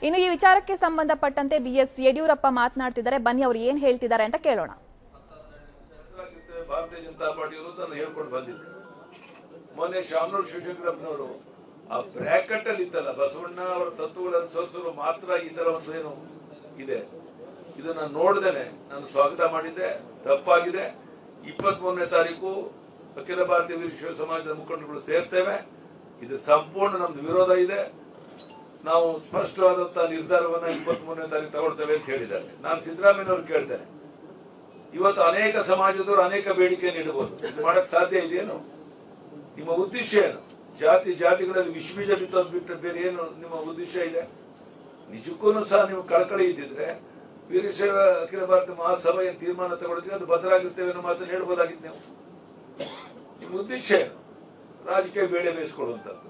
ಇನ್ನು ಈ ವಿಚಾರಕ್ಕೆ ಸಂಬಂಧಪಟ್ಟಂತೆ ಬಿ ಎಸ್ ಯಡಿಯೂರಪ್ಪ ಮಾತನಾಡ್ತಿದ್ದಾರೆ ಬನ್ನಿ ಅವ್ರು ಏನ್ ಹೇಳ್ತಿದ್ದಾರೆ ಅಂತ ಕೇಳೋಣ ಆಗಿರ್ತೇವೆ ಭಾರತೀಯ ಜನತಾ ಪಾರ್ಟಿಯವರು ನಾನು ಹೇಳ್ಕೊಂಡು ಬಂದಿದ್ದೆ ಮೊನ್ನೆ ಶಾಮನೂರ್ ಶಿವಶಂಕರಪ್ಪನವರು ಆ ಬ್ರಾಕೆಟ್ ಅಲ್ಲಿ ಇತ್ತಲ್ಲ ಬಸವಣ್ಣ ಅವರ ತತ್ವಗಳನ್ನು ಅನುಸರಿಸಲು ಮಾತ್ರ ಈ ತರ ಒಂದು ಏನು ಇದೆ ಇದನ್ನ ನೋಡ್ದೇನೆ ನಾನು ಸ್ವಾಗತ ಮಾಡಿದ್ದೆ ತಪ್ಪಾಗಿದೆ ಇಪ್ಪತ್ತ್ ಮೂರನೇ ತಾರೀಕು ಅಖಿಲ ಭಾರತೀಯ ವಿಶ್ವ ಸಮಾಜದ ಮುಖಂಡರುಗಳು ಸೇರ್ತೇವೆ ಇದು ಸಂಪೂರ್ಣ ನಮ್ದು ವಿರೋಧ ಇದೆ ನಾವು ಸ್ಪಷ್ಟವಾದಂತಹ ನಿರ್ಧಾರವನ್ನ ಇಪ್ಪತ್ತ್ ಮೂರನೇ ತಾರೀಕು ತಗೊಳ್ತೇವೆ ಅಂತ ಹೇಳಿದ್ದಾರೆ ನಾನು ಸಿದ್ದರಾಮಯ್ಯನವ್ರು ಕೇಳ್ತೇನೆ ಇವತ್ತು ಅನೇಕ ಸಮಾಜದವರು ಅನೇಕ ಬೇಡಿಕೆಯನ್ನು ಇಡಬಹುದು ಇದು ಮಾಡಕ್ ಸಾಧ್ಯ ಇದೆಯೇನು ನಿಮ್ಮ ಉದ್ದೇಶ ಏನು ಜಾತಿ ಜಾತಿಗಳಲ್ಲಿ ವಿಶ್ವಬೀಜ ಬಿತ್ತೋದು ಬಿಟ್ಟು ಬೇರೆ ಏನು ನಿಮ್ಮ ಉದ್ದೇಶ ಇದೆ ನಿಜಕ್ಕೂ ಸಹ ನೀವು ಕಳಕಳಿ ಇದ್ದಿದ್ರೆ ವೀರಶೈವ ಅಖಿಲ ಭಾರತ ಮಹಾಸಭೆ ಏನ್ ತೀರ್ಮಾನ ತಗೊಳ್ತೀವಿ ಅದು ಬದಲಾಗಿರ್ತೇವೆ ಅನ್ನೋ ಮಾತನ್ನು ಹೇಳ್ಬೋದಾಗಿತ್ತು ನೀವು ನಿಮ್ಮ ಉದ್ದೇಶ ಏನು ರಾಜಕೀಯ ಬೇಳೆ ಬೇಯಿಸ್ಕೊಳ್ಳುವಂಥದ್ದು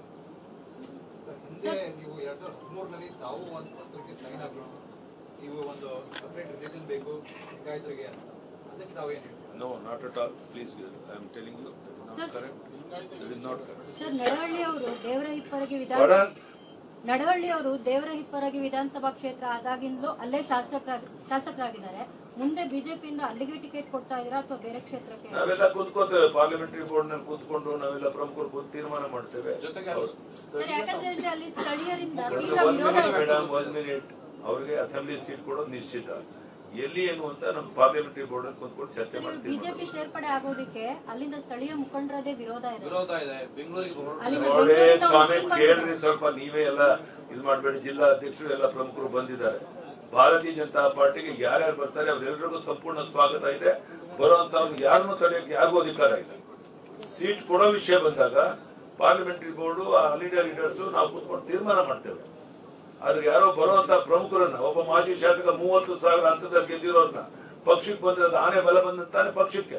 ಹಿಂದೆ ನೀವು ಎರಡ್ ಸಾವಿರದ ಹದಿಮೂರರಲ್ಲಿ ತಾವು ಒಂದು ಪತ್ರಕ್ಕೆ ಸೈನ್ ಆಗಿತ್ತು ನೀವು ಒಂದು ಸಪರೇಟ್ ರಿಲಿಜನ್ ಬೇಕು ಲಿಂಗಾಯತರಿಗೆ ಅಂತ ಅದಕ್ಕೆ ತಾವು ಏನು ಹೇಳ್ತೀರಾ no not at all please I am telling you correct it is not correct sir Nadavalli ಅವರು ದೇವರ ಹಿಪ್ಪರಗಿ ವಿಧಾನ Pardon? ನಡವಳ್ಳಿ ಅವರು ದೇವರ ಹಿಪ್ಪರಗಿ ವಿಧಾನಸಭಾ ಕ್ಷೇತ್ರ ಆದಾಗಿಂದಲೂ ಅಲ್ಲೇ ಶಾಸಕ ಶಾಸಕರಾಗಿದ್ದಾರೆ ಮುಂದೆ ಬಿಜೆಪಿಯಿಂದ ಅಲ್ಲಿಗೆ ಟಿಕೆಟ್ ಕೊಡ್ತಾ ಇದ್ದೀರಾ ಅಥವಾ ಬೇರೆ ಕ್ಷೇತ್ರಕ್ಕೆ ನಾವೆಲ್ಲ ಕೂತ್ಕೋತೇವೆ ಪಾರ್ಲಿಮೆಂಟರಿ ಬೋರ್ಡ್ ನಲ್ಲಿ ಕೂತ್ಕೊಂಡು ನಾವೆಲ್ಲ ಪ್ರಮುಖರು ಕೂತು ತೀರ್ಮಾನ ಮಾಡ್ತೇವೆ ಸರ್ ಯಾಕಂದ್ರೆ ಇಲ್ಲಿ ಅಲ್ಲಿ ಸ್ಥಳೀಯರಿಂದ ತೀವ್ರ ಒಂದ್ ವಿರೋಧ ಮಿನಿಟ್ ಮೇಡಮ್ ಒಂದ್ ಮಿನಿಟ್ ಅವ್ರಿಗೆ ಅಸೆಂಬ್ಲಿ ಸೀಟ್ ಕೊಡೋದು ನಿಶ್ಚಿತ ಎಲ್ಲಿ ಏನು ಅಂತ ನಮ್ಮ ಪಾರ್ಲಿಮೆಂಟರಿ ಬೋರ್ಡ್ ಅಲ್ಲಿ ಕೂತ್ಕೊಂಡು ಚರ್ಚೆ ಮಾಡ್ತೀವಿ ಬಿಜೆಪಿ ಸೇರ್ಪಡೆ ಆಗೋದಕ್ಕೆ ಅಲ್ಲಿಂದ ಸ್ಥಳೀಯ ಮುಖಂಡರದೇ ವಿರೋಧ ಇದೆ ವಿರೋಧ ಇದೆ ಬೆಂಗಳೂರಿಗೆ ಹೊರಟು ಅಲ್ಲಿಂದ ನೋಡಿ ಬೆಂಗಳೂರಿಂದ ಸ್ವಾಮಿ ಒಪ್ಪಿಗೆ ಬಂದಿದೆ. ಕೇಳ್ರಿ ಸ್ವಲ್ಪ ನೀವೇ ಎಲ್ಲ ಇದು ಮಾಡ್ಬೇಡಿ ಜಿಲ್ಲಾ ಅಧ್ಯಕ್ಷರು ಎಲ್ಲ ಪ್ರಮುಖರು ಬಂದಿದ್ದಾರೆ ಭಾರತೀಯ ಜನತಾ ಪಾರ್ಟಿಗೆ ಯಾರ್ಯಾರು ಬರ್ತಾರೆ ಅವರೆಲ್ಲರಿಗೂ ಸಂಪೂರ್ಣ ಸ್ವಾಗತ ಇದೆ ಬರುವಂತವ್ರು ಯಾರನ್ನೂ ತಡೆಯಕ್ಕೆ ಯಾರಿಗೂ ಅಧಿಕಾರ ಇಲ್ಲ ಸೀಟ್ ಕೊಡೋ ವಿಷಯ ಬಂದಾಗ ಪಾರ್ಲಿಮೆಂಟರಿ ಬೋರ್ಡು ಆ ಲೀಡರ್ ಲೀಡರ್ಸ್ ನಾವು ಕೂತ್ಕೊಂಡು ತೀರ್ಮಾನ ಮಾಡ್ತೇವೆ ಆದ್ರೆ ಯಾರೋ ಬರುವಂತ ಪ್ರಮುಖರನ್ನ ಒಬ್ಬ ಮಾಜಿ ಶಾಸಕ ಮೂವತ್ತು ಸಾವಿರ ಹಂತದಲ್ಲಿ ಗೆದ್ದಿರೋರ್ನ ಪಕ್ಷಕ್ಕೆ ಬಂದ್ರೆ ಅದು ಆನೆ ಬಲ ಬಂದಂತಾನೆ ಪಕ್ಷಕ್ಕೆ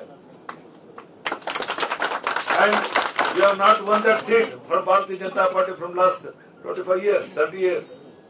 and you have not won that seat from Bharatiya Janata Party from last 25 years, 30 years.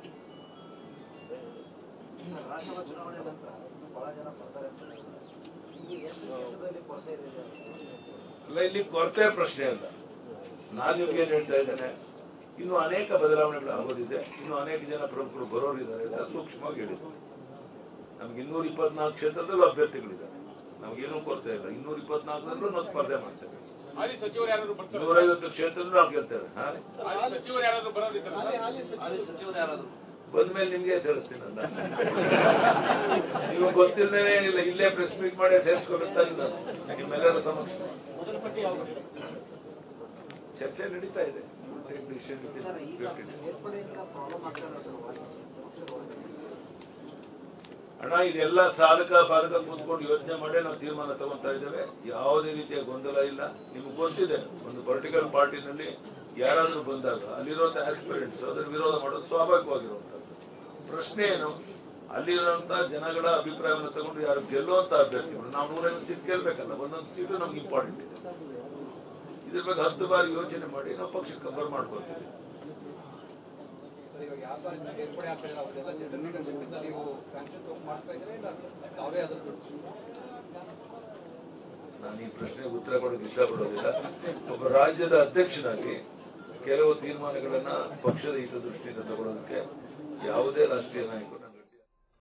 Rajya Sabha ಚುನಾವಣೆ ನಂತರ ಬಹಳ ಜನ ಬರ್ತಾರೆ ಅಂತ ನಿಮಗೆ ಎಷ್ಟು ಕ್ಷೇತ್ರದಲ್ಲಿ ಕೊರತೆ ಇದೆ ಅಲ್ಲ ಇಲ್ಲಿ ಕೊರತೆ ಪ್ರಶ್ನೆ ಅಲ್ಲ ನಾನು ನಿಮ್ಗೆ ಏನ್ ಹೇಳ್ತಾ ಇದ್ದೇನೆ ಇನ್ನು ಅನೇಕ ಬದಲಾವಣೆಗಳು ಆಗೋದಿದೆ ಇನ್ನು ಅನೇಕ ಜನ ಪ್ರಮುಖರು ಬರೋರಿದ್ದಾರೆ ಅಂತ ಸೂಕ್ಷ್ಮವಾಗಿ ಹೇಳಿದ್ರು ನಮ್ಗೆ ಇನ್ನೂರ ಇಪ್ಪತ್ನಾಲ್ಕು ಕ್ಷೇತ್ರದಲ್ಲೂ ಅಭ್ಯರ್ಥಿಗಳಿದ್ದಾರೆ ನಮ್ಗೇನು ಕೊರತೆ ಇಲ್ಲ ಇನ್ನೂರ ಇಪ್ಪತ್ನಾಲ್ಕರಲ್ಲೂ ನಾವು ಸ್ಪರ್ಧೆ ಮಾಡ್ತೇವೆ ಹಾಲಿ ಸಚಿವರು ಯಾರಾದ್ರು ಬರ್ತಾರೆ ನೂರೈವತ್ತು ಕ್ಷೇತ್ರದಲ್ಲೂ ನಾವು ಗೆಲ್ತೇವೆ ಹಾ ರೀ? ಹಾಲಿ ಸಚಿವರು ಯಾರಾದ್ರು ಬರೋರಿದ್ದಾರೆ ಅಲ್ಲಿ ಸಚಿವರು ಯಾರಾದ್ರು ಬಂದ್ಮೇಲೆ ನಿಮ್ಗೆ ತಿಳಿಸ್ತೀನಿ ಅಂತ ನೀವು ಗೊತ್ತಿಲ್ಲದೇನೆ ಏನಿಲ್ಲ ಇಲ್ಲೇ ಪ್ರೆಸ್ ಮೀಟ್ ಮಾಡಿ ಸೇರಿಸ್ಕೊಳ್ತಾ ನಾನು ನಿಮ್ಮೆಲ್ಲರ ಸಮಕ್ಷ ಚರ್ಚೆ ನಡೀತಾ ಇದೆ Take decision within ಸರ್ ಈಗ 15 days. ಸೇರ್ಪಡೆಯಿಂದ ಪ್ರಾಬ್ಲಮ್ ಆಗ್ತಾರೆ ಸರ್ ಪಕ್ಷದ ಒಳಗಡೆ ಅಣ್ಣ ಇದೆಲ್ಲ ಸಾಧಕ ಬಾಧಕ ಕೂತ್ಕೊಂಡು ಯೋಚನೆ ಮಾಡಿ ನಾವು ತೀರ್ಮಾನ ತಗೊಂತಾ ಇದ್ದೇವೆ ಯಾವುದೇ ರೀತಿಯ ಗೊಂದಲ ಇಲ್ಲ ನಿಮ್ಗೆ ಗೊತ್ತಿದೆ ಒಂದು ಪೊಲಿಟಿಕಲ್ ಪಾರ್ಟಿನಲ್ಲಿ ಯಾರಾದ್ರೂ ಬಂದಾಗ ಅಲ್ಲಿರುವಂತ ಆಸ್ಪಿರೆಂಟ್ಸ್ ಅದರ ವಿರೋಧ ಮಾಡೋದು ಸ್ವಾಭಾವಿಕವಾಗಿರುವಂತದ್ದು ಪ್ರಶ್ನೆ ಏನು ಅಲ್ಲಿರುವಂತ ಜನಗಳ ಅಭಿಪ್ರಾಯವನ್ನು ತಗೊಂಡು ಯಾರು ಗೆಲ್ಲುವಂತ ಅಭ್ಯರ್ಥಿಗಳು ನಾವು ನೂರೈವತ್ತು ಸೀಟ್ ಗೆಲ್ಬೇಕಲ್ಲ ಒಂದೊಂದು ಸೀಟು ನಮ್ಗೆ ಇಂಪಾರ್ಟೆಂಟ್ ಇದೆ ಇದ್ರ ಬಗ್ಗೆ ಹತ್ತು ಬಾರಿ ಯೋಚನೆ ಮಾಡಿ ನಾವು ಪಕ್ಷಕ್ಕೆ ಬರ್ ಮಾಡ್ಕೊಳ್ತೀವಿ ಸರ್ ಇವಾಗ ಯಾವ ತರ ಸೇರ್ಪಡೆ ಆಗ್ತಾ ಇದೆ ಅವ್ರದ್ದೆಲ್ಲ ಸೆಂಟ್ರಲ್ ಲೀಡರ್ಶಿಪ್ ಇಂದ ನೀವು ಸ್ಯಾಂಕ್ಷನ್ ತಗೊಂಡು ಮಾಡಿಸ್ತಾ ಇದ್ರೆ ಇಲ್ಲ ತಾವೇ ಅದ್ರ ನಾನು ಈ ಪ್ರಶ್ನೆಗೆ ಉತ್ತರ ಕೊಡೋಕೆ ಇಷ್ಟಪಡೋದಿಲ್ಲ ಒಬ್ಬ ರಾಜ್ಯದ ಅಧ್ಯಕ್ಷನಾಗಿ ಕೆಲವು ತೀರ್ಮಾನಗಳನ್ನ ಪಕ್ಷದ ಹಿತದೃಷ್ಟಿಯಿಂದ ತಗೊಳ್ಳೋದಕ್ಕೆ ಯಾವುದೇ ರಾಷ್ಟ್ರೀಯ ನಾಯಕರು